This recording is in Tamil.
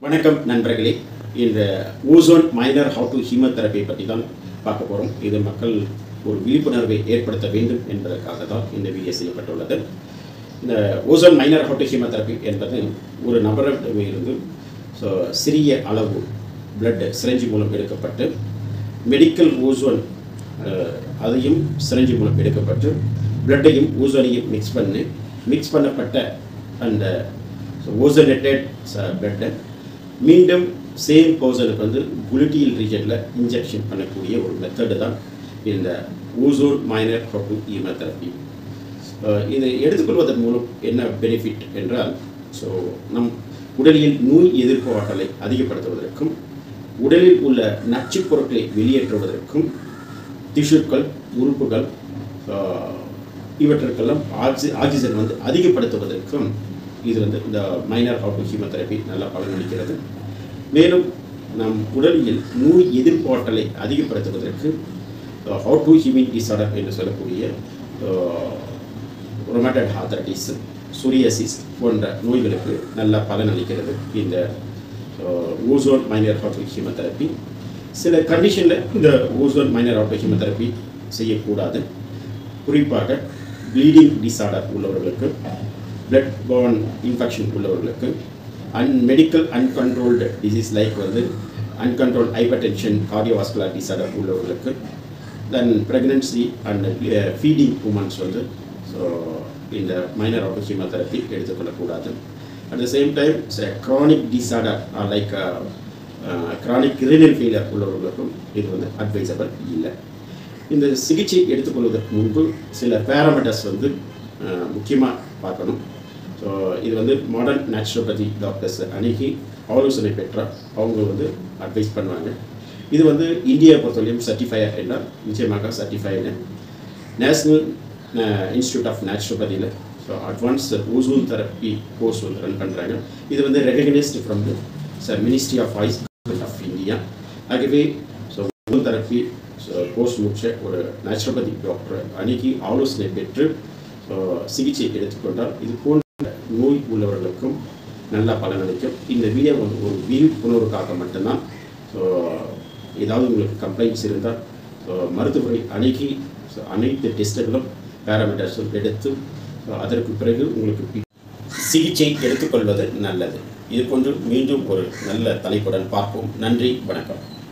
வணக்கம் நண்பர்களே இந்த ozone minor auto haemotherapy பற்றி தான் பார்க்க போகிறோம் இது மக்கள் ஒரு விழிப்புணர்வை ஏற்படுத்த வேண்டும் என்பதற்காக தான் இந்த வீடியோ செய்யப்பட்டுள்ளது இந்த ozone minor auto haemotherapy என்பது ஒரு நபரிடமிருந்து ஸோ சிறிய அளவு பிளட் சிரஞ்சி மூலம் எடுக்கப்பட்டு மெடிக்கல் ஓசோன் அஹ், அதையும் சிரஞ்சி மூலம் எடுக்கப்பட்டு பிளட்டையும் ஓசோனையும் மிக்ஸ் பண்ணி மிக்ஸ் பண்ணப்பட்ட அந்த ஓசனேட்டட் பிளட்டை மீண்டும் சேம் பர்சனுக்கு வந்து குளுட்டியல் ரீஜனில் இன்ஜெக்ஷன் பண்ணக்கூடிய ஒரு மெத்தடு தான் இந்த ஓசோன் மைனர் ஹோட்டு ஈமோதெரப்பி இதை எடுத்துக்கொள்வதன் மூலம் என்ன பெனிஃபிட் என்றால் ஸோ நம் உடலில் நோய் எதிர்ப்பு ஆற்றலை அதிகப்படுத்துவதற்கும் உடலில் உள்ள நச்சுப் பொருட்களை வெளியேற்றுவதற்கும் திசுக்கள் உறுப்புகள் ஆஹ், இவற்றிற்கெல்லாம் ஆக்சி ஆக்சிஜன் வந்து அதிகப்படுத்துவதற்கும் இது வந்து இந்த மைனர் ஹார்ட் ஹீமோதெரப்பி நல்லா பலனளிக்கிறது மேலும் நம் உடலில் நோய் எதிர்ப்பு ஆற்றலை அதிகப்படுத்துவதற்கு ஹார்ட் டு ஹியூமின் டிசார்டர் என்று சொல்லக்கூடிய ரொமேட்டட் ஹார்த்தரைட்டிஸ் சூரியாசிஸ் போன்ற நோய்களுக்கு நல்ல பலன் அளிக்கிறது இந்த ஓசோன் மைனர் ஹார்ட் ஹீமோதெரப்பி சில கண்டிஷனில் இந்த ஓசோன் மைனர் ஹார்ட் ஹீமோதெரப்பி செய்யக்கூடாது குறிப்பாக ப்ளீடிங் டிசார்டர் உள்ளவர்களுக்கு blood borne இன்ஃபெக்ஷன் உள்ளவர்களுக்கு an medical uncontrolled disease like வந்து அன்கண்ட்ரோல் ஹைப்பர்டென்ஷன் கார்டியோவாஸ்குலர் டிசார்டர் உள்ளவர்களுக்கு then pregnancy and feeding women's வந்து ஸோ இந்த மைனர் ஆஃப் ஹீமோதெரப்பி எடுத்துக்கொள்ளக்கூடாது at the same time chronic disorder like chronic renal failure உள்ளவர்களுக்கும் இது வந்து அட்வைசபிள் இல்லை இந்த சிகிச்சை எடுத்துக்கொள்வதற்கு முன்பு சில பேராமீட்டர்ஸ் வந்து முக்கியமாக பார்க்கணும் ஸோ இது வந்து மாடர்ன் நேச்சுரோபதி டாக்டர்ஸ் அணுகி ஆலோசனை பெற்றால் அவங்க வந்து அட்வைஸ் பண்ணுவாங்க இது வந்து இந்தியாவை பொறுத்தவரையும் சர்டிஃபையர் என்றால் நிச்சயமாக சர்டிஃபைடு நேஷ்னல் இன்ஸ்டியூட் ஆஃப் நேச்சுரோபதியில் so advance ozone therapy course வந்து ரன் பண்ணுறாங்க இது வந்து recognised from the sir ministry of voice of India ஆகவே ஸோ ஓசோன் தெரப்பி கோர்ஸ் முடிச்ச ஒரு நேச்சுரோபதி டாக்டர் அணுகி ஆலோசனை பெற்று ஸோ சிகிச்சை எடுத்துக்கொண்டால் இது போன்ற நோய் உள்ளவர்களுக்கும் நல்ல பலனளிக்கும் இந்த வீடியோ வந்து ஒரு விழிப்புணர்வுக்காக மட்டும்தான் ஸோ ஏதாவது உங்களுக்கு கம்ப்ளைண்ட்ஸ் இருந்தால் ஸோ மருத்துவரை அணுகி ஸோ அனைத்து டெஸ்ட்டுகளும் பேராமீட்டர்ஸும் எடுத்து ஸோ அதற்கு பிறகு உங்களுக்கு சிகிச்சை எடுத்துக்கொள்வது நல்லது இது போன்று மீண்டும் ஒரு நல்ல தலைப்புடன் பார்ப்போம் நன்றி வணக்கம்